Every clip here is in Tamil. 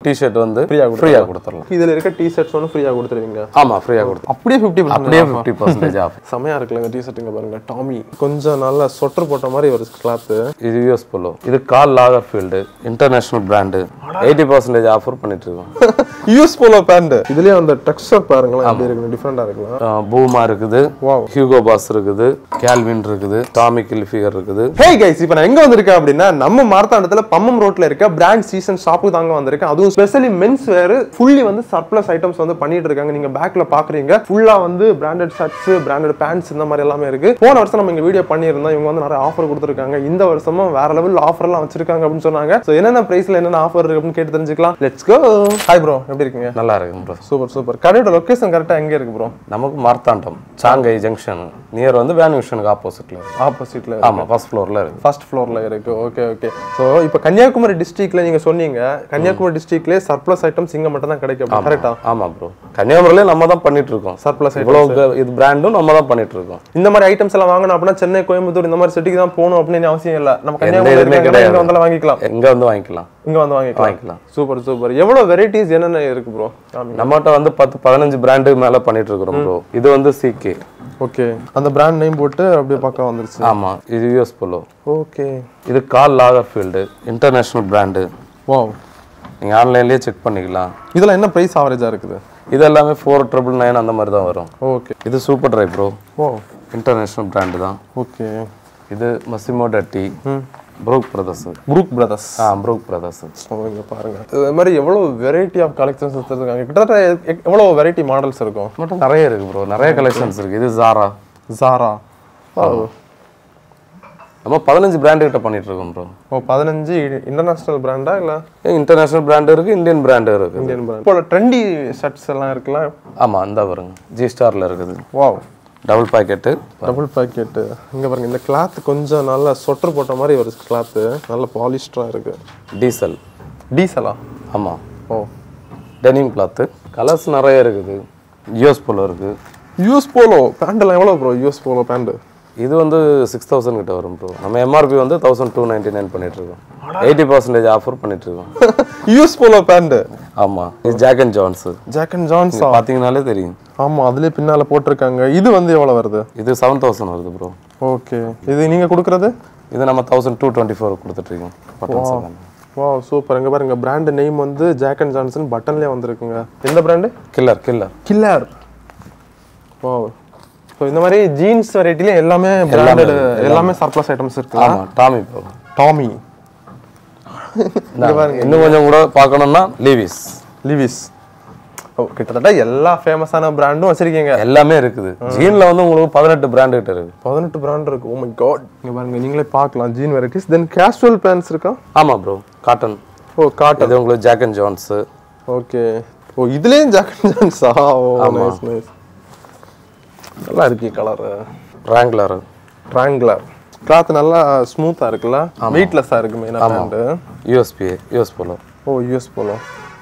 டிஷர்ட் வந்து Free-ஆ ஃப்ரீயா கொடுத்துடலாம் இதுல இருக்க டி ஷர்ட்ஸ் ஒன்று ஃப்ரீயா கொடுத்துருவீங்க ஆமா ஃப்ரீயா கொடுத்து அப்படியே ஃபிஃப்டி அப்படியே ஃபிஃப்டி பர்சன்டேஜ் ஆஃப் செமையா இருக்குல்லங்க டி ஷர்ட்டுங்க பாருங்க டாமி கொஞ்சம் நல்லா சொட்டர் போட்ட மாதிரி ஒரு கிளாத்து இது யூஎஸ் போலோ இது Karl Lagerfeld international brand eighty percentage offer பண்ணிட்டு இருக்கோம் யூஸ் போலோ பேண்ட் இதுலயே அந்த டெக்ஸ்டர் பாருங்களேன் எப்படி இருக்கு டிஃப்ரெண்டா இருக்கலாம் பூமா இருக்குது Wow. ஹியூகோ பாஸ் இருக்குது கேல்வின் இருக்குது டாமி கில்ஃபிகர் இருக்குது ஹே கைஸ் இப்போ நான் எங்க வந்திருக்கேன் அப்படின்னா நம்ம மார்த்தாண்டத்துல பம்மம் ரோட்ல இருக்க பிராண்ட் சீசன் ஷாப்புக்கு தாங்க வந்திருக்கேன் அதுவும் ஸ்பெஷலி மென்ஸ் வேர் ஃபுல்லி வந்து சர்ப்ளஸ் ஐட்டம்ஸ் வந்து பண்ணிட்டு இருக்காங்க நீங்க பேக்ல பாக்குறீங்க ஃபுல்லா வந்து பிராண்டட் ஷர்ட்ஸ் பிராண்டட் பேண்ட்ஸ் இந்த மாதிரி எல்லாமே இருக்கு போன வருஷம் நம்ம இங்க வீடியோ பண்ணியிருந்தோம் இவங்க வந்து நிறைய ஆஃபர் கொடுத்துருக்காங்க இந்த வருஷமும் வேற லெவல் ஆஃபர் எல்லாம் வச்சிருக்காங்க அப்படின்னு சொன்னாங்க ஸோ என்னென்ன பிரைஸ்ல என்னென்ன ஆஃபர் இருக்கு அப்படின்னு கேட்டு தெரிஞ்சுக்கலாம் லெட்ஸ் கோ ஹாய் ப்ரோ எப்படி இருக்கீங்க நல்லா இருக்கு ப்ரோ சூப்பர் சூப்பர் கடையோட லொகேஷன் கரெக்டா எங்க இருக்கு ப்ரோ நமக்கு மார்த்தாண்டம் சாங்கை ஜங்ஷன் நியர் வந்து வேன் விஷனுக்கு ஆப்போசிட்ல இருக்கு ஆப்போசிட்ல ஆமா ஃபர்ஸ்ட் ஃப்ளோர்ல இருக்கு ஃபர்ஸ்ட் ஃப்ளோர்ல இருக்கு ஓகே ஓகே ஸோ இப்போ கன்னியாகுமரி டிஸ்ட்ரிக்ட்ல நீங்க சொன்னீங்க கன்னியாகுமரி டிஸ்ட்ரிக்ட்லேயே சர்ப்ளஸ் ஐட்டம்ஸ் இங்க மட்டும் தான் கிடைக்கும் கரெக்டா ஆமா ப்ரோ கன்னியாகுமரியில நம்ம தான் பண்ணிட்டு இருக்கோம் சர்ப்ளஸ் இவ்வளவு க- இது பிராண்டும் நம்ம தான் பண்ணிட்டு இருக்கோம் இந்த மாதிரி ஐட்டம்ஸ் எல்லாம் வாங்கணும் அப்படின்னா சென்னை கோயம்புத்தூர் இந்த மாதிரி சிட்டிக்கு தான் போகணும் அப்படின்னு அவசியம் இல்லை நம்ம கன்னியாகுமரி எதுவுமே இருக்காங்கன்னா கிடையாது. இங்க வந்தாலும் வாங்கிக்கலாம் எங்க வந்து வாங்கிக்கலாம் இங்க வந்து வாங்கிக்கலாம் வாங்கிக்கலாம் சூப்பர் சூப்பர் எவ்வளவு வெரைட்டிஸ் என்னென்ன இருக்கு ப்ரோ நம்மகிட்ட வந்து பத்து பதினஞ்சு பிராண்டு மேல பண்ணிட்டு இருக்கிறோம் ப்ரோ இது வந்து சிகே ஓகே அந்த பிராண்ட் நேம் போட்டு அப்படியே பக்கம் வந்துருச்சு ஆமா இது யூஎஸ் போலோ ஓகே இது Karl Lagerfeld international brand wow நீங்க ஆன்லைன்லயே செக் பண்ணிக்கலாம் இதெல்லாம் என்ன பிரைஸ் ஆவரேஜா இருக்குது இது எல்லாமே ஃபோர் ட்ரிபிள் நைன் அந்த மாதிரி தான் வரும் ஓகே இது super dry bro oh international brand தான் ஓகே இது Massimo Dutti Brooks Brothers group brothers ah Brooks Brothers oh, இங்க பாருங்க இது மாதிரி எவ்வளவு வெரைட்டி ஆஃப் கலெக்ஷன்ஸ் வச்சிருக்காங்க கிட்டத்தட்ட எ- எவ்வளவு வெரைட்டி மாடல்ஸ் இருக்கும் மட்டும் நிறைய இருக்கு ப்ரோ நிறைய கலெக்ஷன்ஸ் இருக்கு இது ஜாரா ஜாரா நம்ம பதினஞ்சு பிராண்டு கிட்ட பண்ணிட்டு இருக்கோம் ப்ரோ ஓ பதினஞ்சு இன்டர்நேஷனல் பிராண்டா இல்ல இன்டர்நேஷனல் பிராண்டு இருக்கு இந்தியன் பிராண்டு இருக்கு இந்தியன் பிராண்ட் இப்போ ட்ரெண்டி ஷர்ட்ஸ் எல்லாம் இருக்குல்ல ஆமா இந்த வருங்க ஜி ஸ்டார்ல இருக்குது wow double pocket double pocket இங்க பாருங்க இந்த கிளாத் கொஞ்சம் நல்லா சொட்டர் போட்ட மாதிரி ஒரு கிளாத் நல்ல பாலிஸ்டரா இருக்கு டீசல் டீசலா ஆமா ஓ டெனிம் கிளாத்து கலர்ஸ் நிறைய இருக்குது யூஎஸ் போலோ இருக்கு யூஎஸ் போலோ பேண்ட் எல்லாம் எவ்வளவு ப்ரோ யூஎஸ் போலோ பேண்ட் இது வந்து சிக்ஸ் தௌசண்ட் கிட்ட வரும் ப்ரோ நம்ம எம்ஆர்பி வந்து தௌசண்ட் டூ நைன்டி நைன் பண்ணிட்டு இருக்கோம் எயிட்டி பர்சன்டேஜ் ஆஃபர் பண்ணிட்டு இருக்கோம் யூஎஸ் போலோ பேண்ட் ஆமா இது Jack and Jones Jack and ஜான்ஸா பாத்தீங்கனாலே தெரியும் ஆமா அதுலயே பின்னால போட்டிருக்காங்க இது வந்து எவ்வளவு வருது இது செவன் தௌசண்ட் வருது ப்ரோ ஓகே இது நீங்க கொடுக்கறது இது நம்ம தௌசண்ட் டூ டுவெண்ட்டி ஃபோர் கொடுத்துட்டு இருக்கோம் பட்டன்ஸ் எல்லாமே வா சூப்பர் இங்க பாருங்க பிராண்ட் நேம் வந்து ஜாக் அண்ட் ஜான்சன் பட்டன்லயே வந்திருக்குங்க எந்த பிராண்டு கில்லர் கில்லர் கில்லர் வா ஸோ இந்த மாதிரி ஜீன்ஸ் வெரைட்டில எல்லாமே பிராண்டட் எல்லாமே சர்ப்ளஸ் ஐட்டம்ஸ் இருக்கு ஆமா டாமி ப்ரோ டாமி இன்னும் கொஞ்சம் கூட பார்க்கணும்னா லீவிஸ் லிவிஸ் ஓ கிட்டத்தட்ட எல்லா ஃபேமஸான பிராண்டும் வச்சிருக்கீங்க எல்லாமே இருக்குது ஜீன்ல வந்து உங்களுக்கு பதினெட்டு பிராண்ட் கிட்ட இருக்கு பதினெட்டு பிராண்ட் இருக்கு ஓ மை காட் இங்க பாருங்க நீங்களே பார்க்கலாம் jean varieties then casual pants இருக்கா ஆமா ப்ரோ காட்டன் ஓ காட்டன் இது உங்களுக்கு Jack and Jones okay oh இதுலயும் ஜாக் அண்ட் ஜான்ஸா ஓ நைஸ் நைஸ் நல்லா இருக்கு கலர் ராங்லர் ட்ராங்குலர் கிளாத் நல்லா ஸ்மூத்தா இருக்குல்ல வெயிட்லெஸ்ஸா இருக்கு மெயினா pant USB US polo oh US polo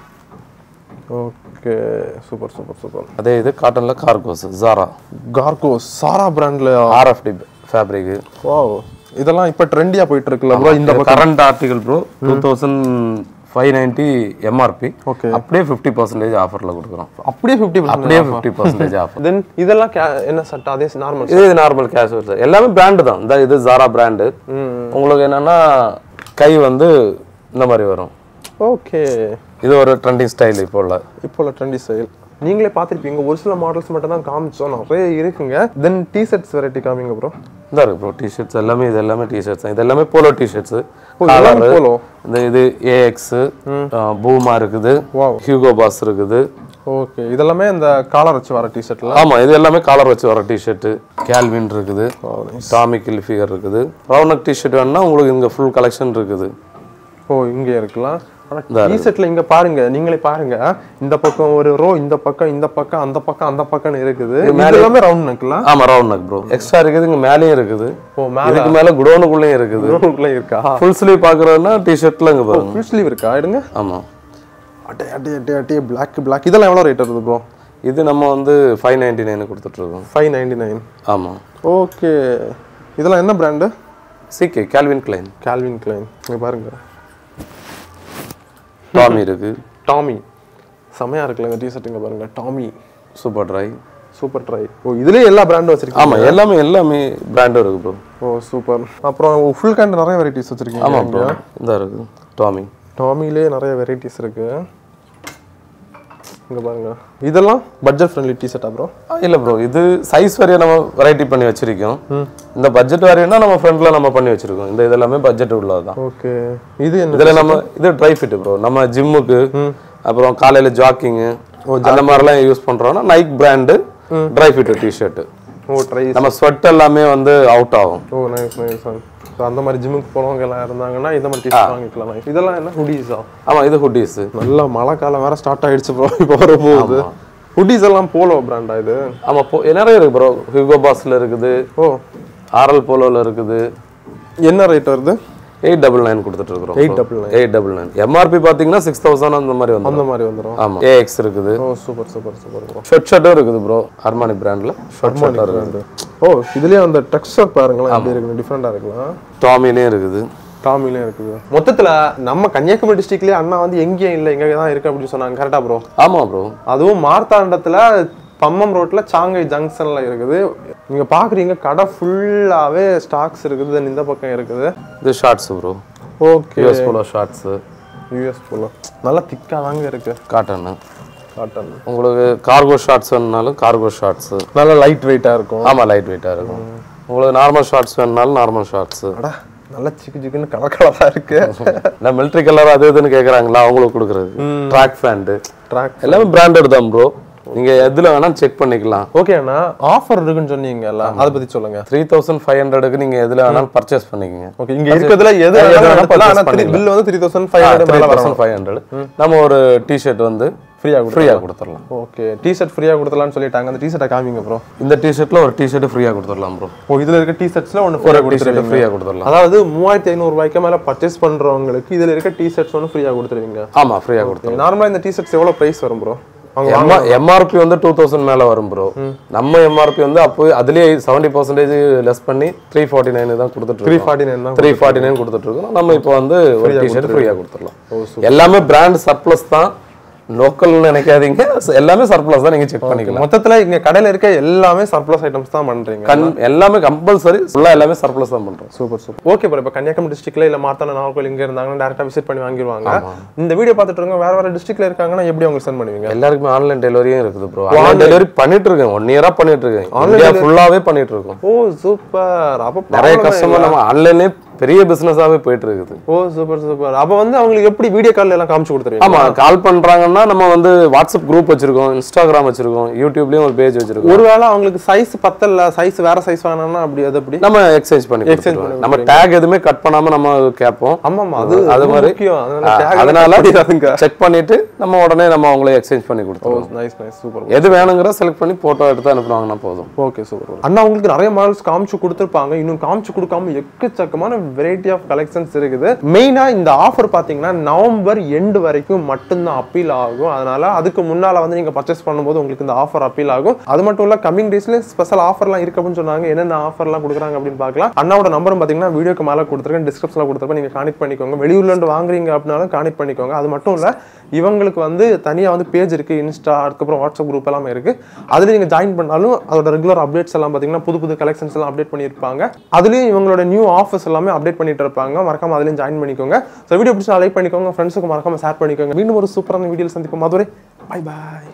okay super super super அதே இது காட்டன்ல கார்கோஸ் ஜாரா கார்கோ சாரா பிராண்ட்ல ஆர்எஃப்டி ஃபேப்ரிக் வாவ் இதெல்லாம் இப்ப ட்ரெண்டியா போயிட்டு இருக்குல்ல ப்ரோ இந்த பக்கம் current article bro two thousand five ninety MRP Okay. அப்படியே ஃபிஃப்டி பர்சன்டேஜ் ஆஃபர்ல கொடுக்குறோம் அப்படியே ஃபிஃப்டி அப்படியே ஃபிஃப்டி பர்சன்டேஜ் ஆஃபர் தென் இதெல்லாம் ca- என்ன சட்டை அதே நார்மல் இது நார்மல் கேஷுவல் சார் எல்லாமே பிராண்டு தான் இந்த இது ஜாரா பிராண்டு உங்களுக்கு என்னன்னா கை வந்து இந்த மாதிரி வரும் ஓகே இது ஒரு ட்ரெண்டிங் ஸ்டைல் இப்போ உள்ள இப்போ உள்ள ட்ரெண்டி ஸ்டைல் நீங்களே பார்த்துருப்பீங்க ஒரு சில மாடல்ஸ் மட்டும் தான் காமிச்சோம் நிறைய இருக்குங்க தென் டி ஷர்ட்ஸ் வெரைட்டி காமிங்க ப்ரோ இந்த இருக்கு ப்ரோ டிஷர்ட்ஸ் எல்லாமே இது எல்லாமே டிஷர்ட்ஸ் இது எல்லாமே போலோ டிஷர்ட்ஸ் எல்லாமே polo? இந்த இது ஏஎக்ஸ் பூமா இருக்குது Wow. ஹியூகோ பாஸ் இருக்குது ஓகே இதெல்லாமே இந்த காலர் வச்சு வர டி ஷர்ட்ல ஆமா இது எல்லாமே காலர் வச்சு வர டிஷர்ட் கேல்வின் இருக்குது டாமி கில்ஃபிகர் இருக்குது ரவுனக் டிஷர்ட் வேணும்னா உங்களுக்கு இங்க ஃபுல் கலெக்ஷன் இருக்குது ஓ இங்க இருக்கலாம் ஆனா டி ஷர்ட்ல இங்க பாருங்க நீங்களே பாருங்க இந்த பக்கம் ஒரு ரோ இந்த பக்கம் இந்த பக்கம் அந்த பக்கம் அந்த பக்கம்னு இருக்குது இது எல்லாமே ரவுண்ட் நெக்ல ஆமா ரவுண்ட் நெக் ப்ரோ எக்ஸ்ட்ரா இருக்குது இங்க மேலேயும் இருக்குது ஓ மேல இதுக்கு மேல குடோனுக்குள்ளேயும் இருக்குது ரவுண்ட்ல இருக்கா ஃபுல் ஸ்லீவ் பாக்குறதுன்னா டிஷர்ட்ல இங்க பாருங்க ஃபுல் ஸ்லீவ் இருக்கா எடுங்க ஆமா அட்டே அட்டே அட்டே அட்டே பிளாக் பிளாக் இதெல்லாம் எவ்வளோ ரேட் வருது ப்ரோ இது நம்ம வந்து ஃபைவ் நைன்டி நைன் கொடுத்துட்டு இருக்கோம் ஃபைவ் நைன்டி நைன் ஆமா ஓகே இதெல்லாம் என்ன brand CK Calvin Klein Calvin Klein இங்க பாருங்க டாமி இருக்கு டாமி செமையா இருக்குல்ல இந்த டிஷர்ட்டுங்க பாருங்க Tommy super dry super dry oh இதுலயே எல்லா பிராண்டும் வச்சிருக்கீங்க ஆமா எல்லாமே எல்லாமே பிராண்டும் இருக்கு ப்ரோ ஓ சூப்பர் அப்புறம் ஃபுல் கேண்ட் நிறைய வெரைட்டிஸ் வச்சிருக்கீங்க ஆமா ப்ரோ இந்த இருக்கு டாமி டாமிலே நிறைய வெரைட்டிஸ் இருக்கு இங்க பாருங்க இதெல்லாம் பட்ஜெட் ஃப்ரெண்ட்லி டிஷர்ட்டா ப்ரோ இல்ல ப்ரோ இது சைஸ் வரையும் நம்ம வெரைட்டி பண்ணி வச்சிருக்கோம் இந்த பட்ஜெட் வரையம்னா நம்ம ஃப்ரண்ட்ல நம்ம பண்ணி வச்சிருக்கோம் இந்த இது எல்லாமே பட்ஜெட் உள்ளதுதான் ஓகே இது என்ன இதுல நம்ம இது ட்ரை ஃபிட் ப்ரோ நம்ம ஜிம்முக்கு அப்புறம் காலையில ஜாக்கிங் அந்த மாதிரிலாம் யூஸ் பண்றோம்னா Nike brand dry fit T shirt oh dry நம்ம ஸ்வெட் எல்லாமே வந்து அவுட் ஆகும் ஓ நைஸ் நைஸ் ஸோ அந்த மாதிரி ஜிம்முக்கு போறவங்க எல்லாம் இருந்தாங்கன்னா இந்த மாதிரி டிஷர்ட் வாங்கிக்கலாம் nice. இதெல்லாம் என்ன ஹுடிஸா ஆமா இது ஹுட்டீஸ் நல்ல மழை காலம் வேற ஸ்டார்ட் ஆயிடுச்சு ப்ரோ இப்போ வர போகுது ஹுடிஸ் எல்லாம் போலோ பிராண்டா இது ஆமா போ நிறைய இருக்கு ப்ரோ ஹியூகோ பாஸ்ல இருக்குது ஓ ஆர்எல் போலோல இருக்குது என்ன ரேட் வருது எயிட் டபுள் நைன் கொடுத்துட்டு இருக்கிறோம் eight double nine eight double nine MRP பாத்தீங்கன்னா சிக்ஸ் தௌசண்ட் அந்த மாதிரி வந்து அந்த மாதிரி வந்துடும் ஆமா ஏஎக்ஸ் இருக்குது oh super super super bro shirt ஷர்ட்டும் இருக்குது ப்ரோ அர்மானி பிராண்ட்ல ஷர்ட் ஷர்ட் இருக்குது ஓ இதுலயே அந்த டெக்ஸ்டர் பாருங்களேன் எப்படி இருக்கு டிஃப்ரெண்டா இருக்கலாம் டாமிலையும் இருக்குது டாமிலையும் இருக்குது மொத்தத்துல நம்ம கன்னியாகுமரி டிஸ்ட்ரிக்ட்லயே அண்ணா வந்து எங்கேயும் இல்லை எங்க தான் இருக்கு அப்படின்னு சொன்னாங்க கரெக்டா ப்ரோ ஆமா ப்ரோ அதுவும் மார்த்தாண்டத்துல பம்மம் ரோட்ல சாங்கை ஜங்ஷன்ல இருக்குது நீங்க பாக்குறீங்க கடை ஃபுல்லாவே ஸ்டாக்ஸ் இருக்குது then இந்த பக்கம் இருக்குது இது shorts bro okay US polo shorts US polo நல்லா திக்கா தாங்க இருக்கு காட்டன் காட்டன் உங்களுக்கு கார்கோ ஷார்ட்ஸ் வேணுனாலும் கார்கோ ஷார்ட்ஸ் நல்லா லைட் வெயிட்டா இருக்கும் ஆமா லைட் வெயிட்டா இருக்கும் உங்களுக்கு நார்மல் ஷார்ட்ஸ் வேணுனாலும் நார்மல் ஷார்ட்ஸ் அடா நல்லா சிக்கு சிக்குன்னு கலர் கலரா இருக்கு இந்த மிலிட்ரி கலர் அது இதுன்னு கேக்குறாங்களா அவங்களுக்கு கொடுக்குறது ட்ராக் ஃபேண்ட் ட்ராக் எல்லாமே பிராண்டட் தான் ப்ரோ நீங்க எதுல வேணா செக் பண்ணிக்கலாம் ஓகே அண்ணா ஆஃபர் இருக்குன்னு சொன்னீங்கல்ல அதை பத்தி சொல்லுங்க த்ரீ தௌசண்ட் ஃபைவ் ஹண்ட்ரடுக்கு நீங்க எதுல வேணாலும் பர்ச்சேஸ் பண்ணிக்கங்க ஓகே இங்க இருக்கிறதுல எது எது வேணாலும் வேணா எடுத்துக்கலாம். ஆனா purchase பில் வந்து three thousand five three hundred thousand five hundred நம்ம ஒரு டிஷர்ட் வந்து ஃப்ரீயா ஃப்ரீயா கொடுத்துடலாம் ஓகே டிஷர்ட் ஃப்ரீயா கொடுத்தலாம்னு சொல்லிட்டாங்க அந்த டிஷர்ட்டை காமிங்க ப்ரோ இந்த டிஷர்ட்ல ஒரு டிஷர்ட் ஃப்ரீயா கொடுத்துடலாம் ப்ரோ ஓ இதுல இருக்க டிஷர்ட்ஸ்ல ஒன்னு ஃப்ரீயா ஒரு டிஷர்ட் ஃப்ரீயா கொடுத்துடலாம் அதாவது மூவாயிரத்தி ஐநூறு ரூபாய்க்கு மேல பர்ச்சேஸ் பண்றவங்களுக்கு இதுல இருக்க டிஷர்ட்ஸ் ஒன்று ஃப்ரீயா கொடுத்துருவீங்க ஆமா ஃப்ரீயா கொடுத்துடலாம் நார்மலா இந்த டிஷர்ட்ஸ் எவ்வளவு பிரைஸ் வரும் ப்ரோ அவங்க எம்ஆர்பி வந்து டூ தௌசண்ட் மேல வரும் ப்ரோ நம்ம எம்ஆர்பி வந்து அப்போ அதுலயே செவன்டி பர்சன்டேஜ் லெஸ் பண்ணி த்ரீ ஃபார்ட்டி நைன் தான் கொடுத்துட்டு த்ரீ இருக்கோம் ஃபார்ட்டி நைன் தான் த்ரீ ஃபார்ட்டி நைன் கொடுத்துட்டு இருக்கோம் நம்ம இப்போ வந்து ஒரு டிஷர்ட் ஃப்ரீயா கொடுத்துடலாம் எல்லாமே பிராண்ட் சர்ப்ளஸ் தான் லோக்கல் நினைக்காதீங்க எல்லாமே சர்ப்ளஸ் தான் நீங்க செக் பண்ணிக்கலாம் மொத்தத்துல இங்க கடையில இருக்க எல்லாமே சர்ப்ளஸ் ஐட்டம்ஸ் தான் பண்றீங்க கண் எல்லாமே கம்பல்சரி ஃபுல்லா எல்லாமே சர்ப்ளஸ் தான் பண்றோம் சூப்பர் சூப்பர் ஓகே ப்ரோ இப்போ கன்னியாகுமரி டிஸ்ட்ரிக்ட்ல இல்ல மார்த்தான நாகர்கோவில் இங்க இருந்தாங்கன்னா டேரக்டா விசிட் பண்ணி வாங்கிடுவாங்க இந்த வீடியோ பார்த்துட்டு இருங்க வேற வேற டிஸ்ட்ரிக்ட்ல இருக்காங்கன்னா எப்படி அவங்க சென்ட் பண்ணுவீங்க எல்லாருக்குமே ஆன்லைன் டெலிவரியும் இருக்குது ப்ரோ ஆன்லைன் டெலிவரி பண்ணிட்டு இருக்கேன் ஒன் இயரா பண்ணிட்டு இருக்கேன் இந்தியா ஃபுல்லாவே பண்ணிட்டு இருக்கோம் ஓ சூப்பர் அப்போ நிறைய கஸ்டமர் நம்ம ஆன்லைன்லயே பெரிய பிசினஸாவே போயிட்டு இருக்குது ஓ சூப்பர் சூப்பர் அப்போ வந்து அவங்களுக்கு எப்படி வீடியோ கால் எல்லாம் காமிச்சு கொடுத்துருவீங்க ஆமா கால் பண்றாங்கன்னா நம்ம வந்து வாட்ஸ்அப் குரூப் வச்சிருக்கோம் இன்ஸ்டாகிராம் வச்சிருக்கோம் யூடியூப்லயும் ஒரு பேஜ் வச்சிருக்கோம் ஒருவேளை அவங்களுக்கு சைஸ் பத்தல சைஸ் வேற சைஸ் வேணும்னா அப்படி அது எப்படி நம்ம எக்ஸ்சேஞ்ச் பண்ணி கொடுத்துருவோம். நம்ம டேக் எதுவுமே கட் பண்ணாம நம்ம கேட்போம் ஆமாமா அது அது ரொம்ப மாதிரி முக்கியம் அதனால ஆ, tag அதனால எல்லாம் பண்ணிடாதீங்க. செக் பண்ணிட்டு நம்ம உடனே நம்ம அவங்கள எக்ஸ்சேஞ்ச் பண்ணி கொடுத்துருவோம் நைஸ் நைஸ் சூப்பர் எது வேணுங்கிற செலக்ட் பண்ணி போட்டோ எடுத்து அனுப்புனாங்கன்னா போதும் ஓகே சூப்பர் அண்ணா உங்களுக்கு நிறைய மாடல்ஸ் காமிச்சு கொடுத்துருப்பாங்க இன்னும் காமிச்சு கொடுக்காம எக்கச்சக்கமான வெரைட்டி ஆஃப் கலெக்ஷன்ஸ் இருக்குது மெயினா இந்த ஆஃபர் பாத்தீங்கன்னா நவம்பர் எண்டு வரைக்கும் மட்டும்தான் அப்பீல் ஆகும் அதனால அதுக்கு முன்னால வந்து நீங்க பர்ச்சேஸ் பண்ணும்போது உங்களுக்கு இந்த ஆஃபர் அப்பீல் ஆகும் அது மட்டும் இல்ல கமிங் டேஸ்ல ஸ்பெஷல் ஆஃபர்லாம் இருக்கு அப்படின்னு சொன்னாங்க என்னென்ன ஆஃபர்லாம் கொடுக்குறாங்க அப்படின்னு பார்க்கலாம் அண்ணாவோட நம்பரும் பாத்தீங்கன்னா வீடியோக்கு மேல கொடுத்துருக்கேன் டிஸ்கிரிப்ஷன்ல கொடுத்துருப்பேன் நீங்க கான்டெக்ட் பண்ணிக்கோங்க வெளியூர்ல இருந்து வாங்குறீங்க அப்படின்னாலும் கான்டெக்ட் பண்ணிக்கோங்க அது மட்டும் இல்ல இவங்களுக்கு வந்து தனியா வந்து பேஜ் இருக்கு இன்ஸ்டா அதுக்கப்புறம் வாட்ஸ்அப் குரூப் எல்லாமே இருக்கு அதுல நீங்க ஜாயின் பண்ணாலும் அதோட ரெகுலர் அப்டேட்ஸ் எல்லாம் பாத்தீங்கன்னா புது புது கலெக்ஷன்ஸ் எல்லாம் அப்டேட் பண்ணியிருப்பாங்க அதுலயும் இவங்களோட நியூ ஆஃபர்ஸ் எல்லாமே அப்டேட் பண்ணிட்டு இருப்பாங்க மறக்காம அதுலயும் ஜாயின் பண்ணிக்கோங்க ஸோ வீடியோ பிடிச்சா லைக் பண்ணிக்கோங்க ஃப்ரெண்ட்ஸுக்கு மறக்காம ஷேர் பண்ணிக்கோங்க மீண்டும் ஒரு சூப்பரான வீடியோ சந்திப்போம் மதுரை பை பாய்